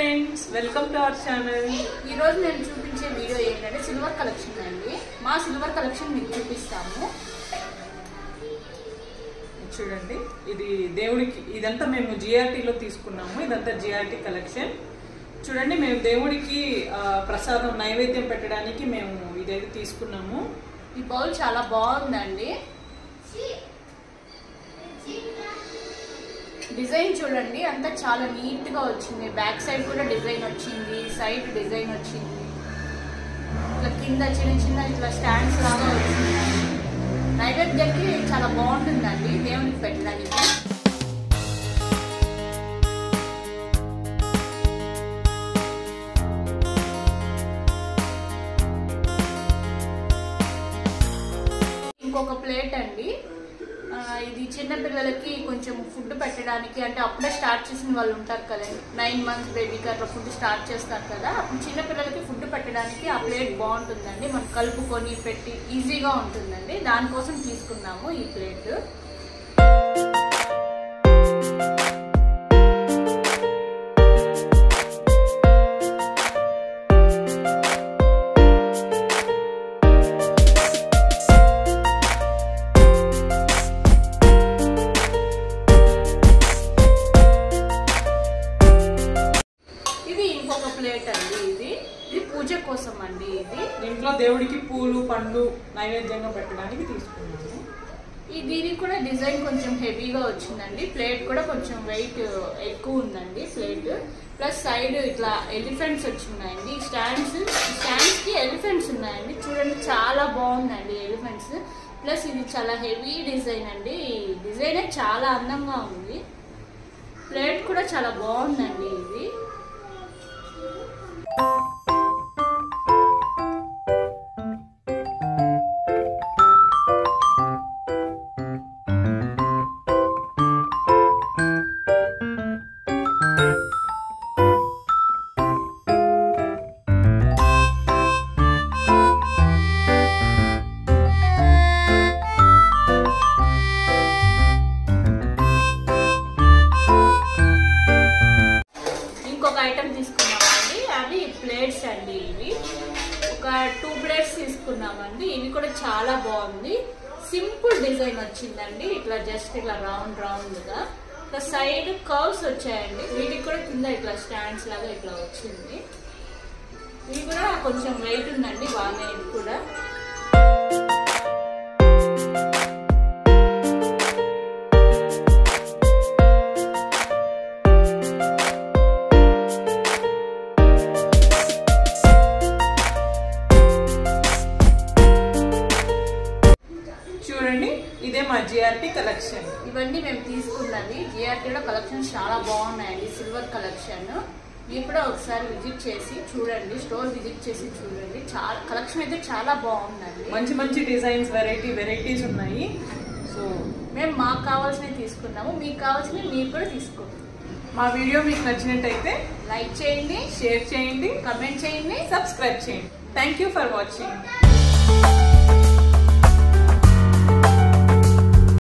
friends welcome to our channel ఈ రోజు నేను చూపించే వీడియో ఏంటంటే సిల్వర్ కలెక్షన్ అండి మా సిల్వర్ కలెక్షన్ మీకు చూపిస్తాము చూడండి ఇది దేవుడికి ఇదంతా మేము జిఆర్టీలో తీసుకున్నాము ఇదంతా జిఆర్టీ కలెక్షన్ చూడండి మేము దేవుడికి ఆ, ప్రసాదం నైవేద్యం పెట్టడానికి మేము ఇదైతే తీసుకున్నాము ఈ బౌల్ చాలా బాగుందండి డిజైన్ చూడండి అంతా చాలా నీట్ గా వచ్చింది బ్యాక్ సైడ్ కూడా డిజైన్ వచ్చింది సైడ్ డిజైన్ వచ్చింది ఇట్లా కింద చిన్న చిన్న ఇట్లా స్టాండ్స్ లాగా వచ్చింది నైవేద్యానికి చాలా బాగుంటుందండి దేవునికి పెట్టడానికి ఇంకొక ప్లేట్ అండి ఆ, ఇది చిన్న పిల్లలకి కొంచెం ఫుడ్ పెట్టడానికి అంటే అప్పుడే స్టార్ట్ చేసిన వాళ్ళు ఉంటారు కదండి నైన్ మంత్స్ బేబీకి అట్లా ఫుడ్ స్టార్ట్ చేస్తారు కదా అప్పుడు చిన్న పిల్లలకి ఫుడ్ పెట్టడానికి ఆ ప్లేట్ బాగుంటుందండి మనం కలుపుకొని పెట్టి ఈజీగా ఉంటుందండి దానికోసం తీసుకున్నాము ఈ ప్లేట్ ఇది ఇంకొక ప్లేట్ అండి ఇది ఇది పూజ కోసం అండి ఇది దీంట్లో దేవుడికి పూలు పండ్లు నైవేద్యంగా పెట్టడానికి తీసుకున్నాము ఈ దీనికి కూడా డిజైన్ కొంచెం హెవీగా వచ్చిందండి ప్లేట్ కూడా కొంచెం వెయిట్ ఎక్కువ ఉందండి ప్లేట్ ప్లస్ సైడ్ ఇట్లా ఎలిఫెంట్స్ వచ్చినాయండి స్టాండ్స్ స్టాండ్స్ కి ఎలిఫెంట్స్ ఉన్నాయండి చూడండి చాలా బాగుందండి ఎలిఫెంట్స్ ప్లస్ ఇది చాలా హెవీ డిజైన్ అండి ఈ డిజైన్ చాలా అందంగా ఉంది ప్లేట్ కూడా చాలా బాగుందండి ఇది ఇంకొక ఐటమ్ తీసుకున్నామండి అవి ప్లేట్స్ అండి ఇవి ఒక టూ ప్లేట్స్ తీసుకున్నామండి ఇవి కూడా చాలా బాగుంది సింపుల్ డిజైన్ వచ్చిందండి ఇట్లా జస్ట్ ఇట్లా రౌండ్ రౌండ్ గా ఇట్లా సైడ్ కర్వ్స్ వచ్చాయండి వీటికి కూడా కింద ఇట్లా స్టాండ్స్ లాగా ఇట్లా వచ్చింది ఇవి కూడా కొంచెం వెయిట్ ఉందండి బాగానే ఇది కూడా చూడండి ఇదే మా జిఆర్టీ కలెక్షన్ ఇవన్నీ మేము తీసుకున్నది జిఆర్టీలో కలెక్షన్ చాలా బాగున్నాయండి సిల్వర్ కలెక్షన్ మీరు కూడా ఒకసారి విజిట్ చేసి చూడండి స్టోర్ విజిట్ చేసి చూడండి చాలా కలెక్షన్ అయితే చాలా బాగుందండి మంచి మంచి డిజైన్స్ వెరైటీ వెరైటీస్ ఉన్నాయి సో మేము మాకు కావాల్సినవి తీసుకున్నాము మీకు కావాల్సినవి మీరు కూడా తీసుకోండి మా వీడియో మీకు నచ్చినట్టయితే లైక్ చేయండి షేర్ చేయండి కమెంట్ చేయండి సబ్స్క్రైబ్ చేయండి థ్యాంక్ యూ ఫర్ వాచింగ్